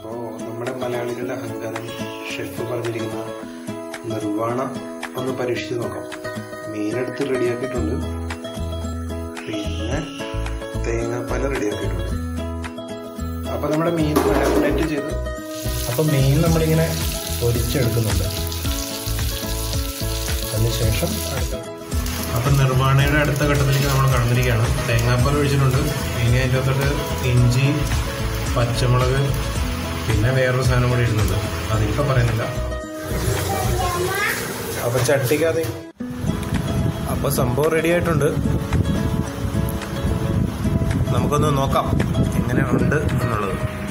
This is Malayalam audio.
അപ്പോൾ നമ്മുടെ മലയാളികളുടെ അഹങ്കാരം ഷെഫ് പറഞ്ഞിരിക്കുന്ന നിർവ്വാണ ഒന്ന് പരീക്ഷിച്ച് നോക്കാം മീനെടുത്ത് റെഡിയാക്കിയിട്ടുണ്ട് പിന്നെ തേങ്ങാപ്പാൽ റെഡിയാക്കിയിട്ടുണ്ട് അപ്പോൾ നമ്മുടെ മീൻ മാരിനേറ്റ് ചെയ്ത് അപ്പോൾ മീൻ നമ്മളിങ്ങനെ പൊരിച്ചെടുക്കുന്നുണ്ട് അതിനുശേഷം അടുത്ത അപ്പം നിർവ്വാണയുടെ അടുത്ത ഘട്ടത്തിലേക്ക് നമ്മൾ കടന്നിരിക്കുകയാണ് തേങ്ങാപ്പാൽ ഒഴിച്ചിട്ടുണ്ട് ഇനി അതിൻ്റെ അകത്തോട്ട് ഇഞ്ചി പച്ചമുളക് പിന്നെ വേറൊരു സാധനം കൂടി ഇടുന്നുണ്ട് അതിപ്പോൾ പറയുന്നില്ല അപ്പോൾ ചട്ടിക്കാതെ അപ്പോൾ സംഭവം റെഡി ആയിട്ടുണ്ട് നമുക്കൊന്ന് നോക്കാം എങ്ങനെയുണ്ട് എന്നുള്ളത്